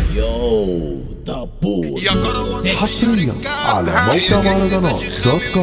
يو دبور يا كروان حصريا على موقع مهرجانات دوت كوم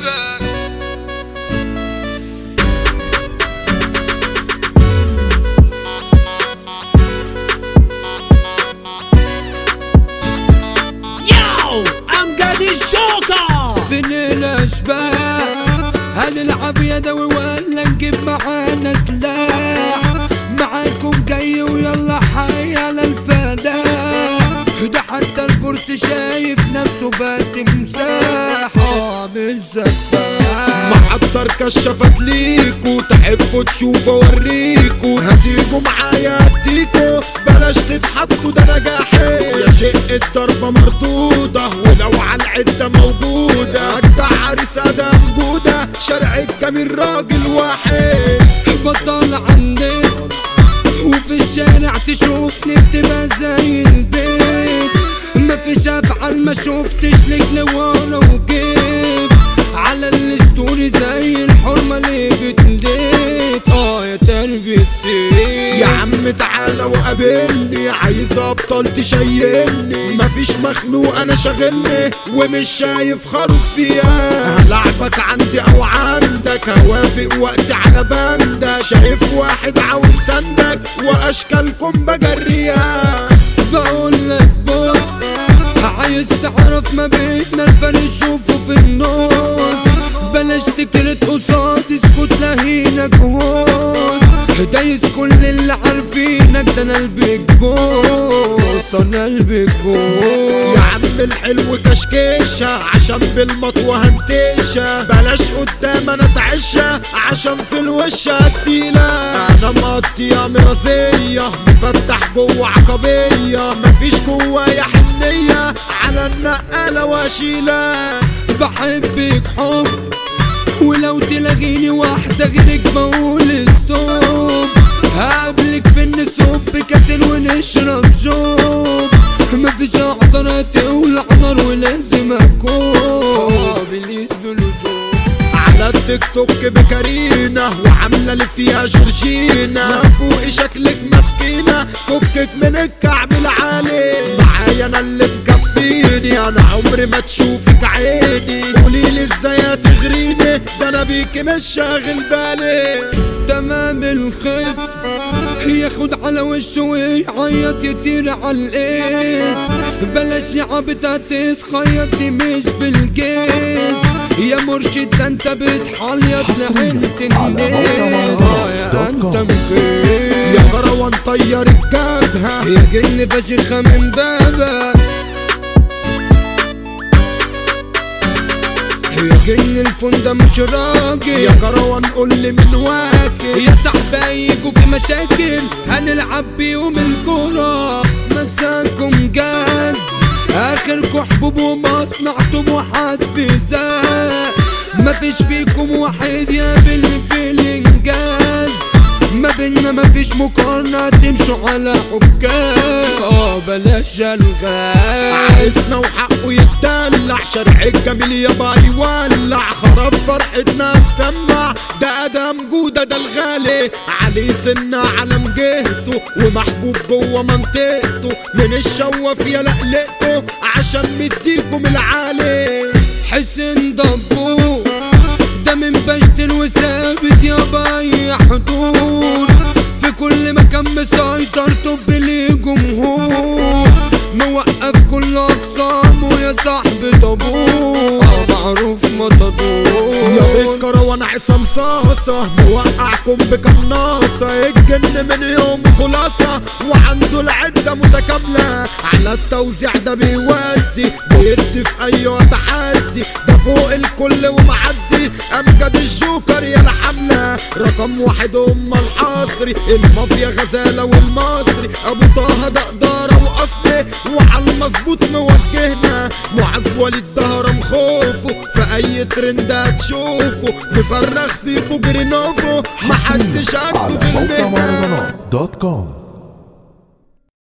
يو امجد الشوكة فين الاشباح هنلعب يدوي ولا نجيب معانا سلاح معاكم جاي ويلا حي على الفلاح ده حتى البورس شايف نفسه بقى تمساح اه مش سفاح محضر كشفت ليكو تحبوا تشوفوا اوريكو هتيجوا معايا اديكو بلاش تتحطوا ده انا جاحد يا شق الضربة مردودة ولو على العدة موجودة اجدع عريس ادم جودة شارع الجميل راجل واحد بطل عندك وفي الشارع تشوفني بتبقى زي البيت مفيش افعال ما شفتش لك لورا وجيب على الستوري زي الحرمة اللي بتليت اه يا تربية سيف يا عم تعالى وقابلني عايز ابطال تشيلني مفيش مخلوق انا شاغلني ومش شايف خروف فيها هلعبك عندي او عندك هوافق وقتي على بندك شايف واحد عاوز سندك واشكالكم بجريها بقول لك بص عايز تعرف ما بيننا الفرق شوفه في النص بلاش تكرت قصاد اسكت لهينك هوس دايس كل اللي عارفينك ده انا البيج بوس انا البيج يا بوس عم الحلو كشكيشة عشان بالمطوة هنتيشة بلاش قدام انا اتعشى عشان في الوش هتيلة انا مقضية مرازية مفتح جوه عقبية مفيش جوايا حنية على النقالة واشيلة بحبك حب ولو تلاقيني واحدة غيرك بقول ستوب هقابلك في النسوب كاسل ونشرب جوب مفيش اعذار تولع نار ولازم اكون بليز بلوجوب على التيك توك بكارينا وعاملة اللي فيها جورجينا فوق شكلك مسكينة فكك من الكعب العالي معايا انا اللي مكفيني انا عمري ما تشوفك عيني قوليلي ازاي هتغريني ده انا بيكي مش شاغل بالي تمام الخصم ياخد على وشه ويعيط يطير على القيس بلاش يا عبدة تتخيط دي مش بالجيز يا مرشد ده انت بتحليط حصرياً لعيلة على موقع الناس مهرجانات آه يا دوت انت كوم. يا مخيف كروان طير الجبهة يا جن فشخة من بابك يا جن الفندق مش راجل يا كروان قولي من واكل يا صاحبي يجوا في مشاكل هنلعب بيهم الكورة مساكم جاز اخركم حبوب ومصنع طموحات في زاد مفيش فيكم واحد يقابل في الانجاز ما بينا مفيش مقارنة تمشوا على حكام اه بلاش الغاز عرسنا وحقه يتدلع شرع الجميل يابا يولع خراب فرحتنا مسمع ده ادم جودة ده الغالي عليه سنة علم جهته ومحبوب جوه منطقته من الشواف يا لقلقته عشان مديكم العالي حسن دبور ده من بشت وثابت يا باي حضور في كل مكان مسيطر طب ليه جمهور موقف كل اقسامه يا صاحبي طابور معروف مطدور يا بكرة وانا عصام صاصة موقعكم بقناصة الجن من يوم خلاصة وعنده العدة متكاملة على التوزيع ده بيودي بيدي في اي تحدي ده فوق الكل ومعدي امجد الجوكر يا الحملة رقم واحد ام الحصري المافيا غزالة والمصري ابو طه ده قدارة واصلي وعلى المظبوط موجهنا معز وليد دهرم خوفه في اي ترند هتشوفه مفرخ فيكو جرينوفو محدش عنده على في موقع المهنة مهرجانات دوت كوم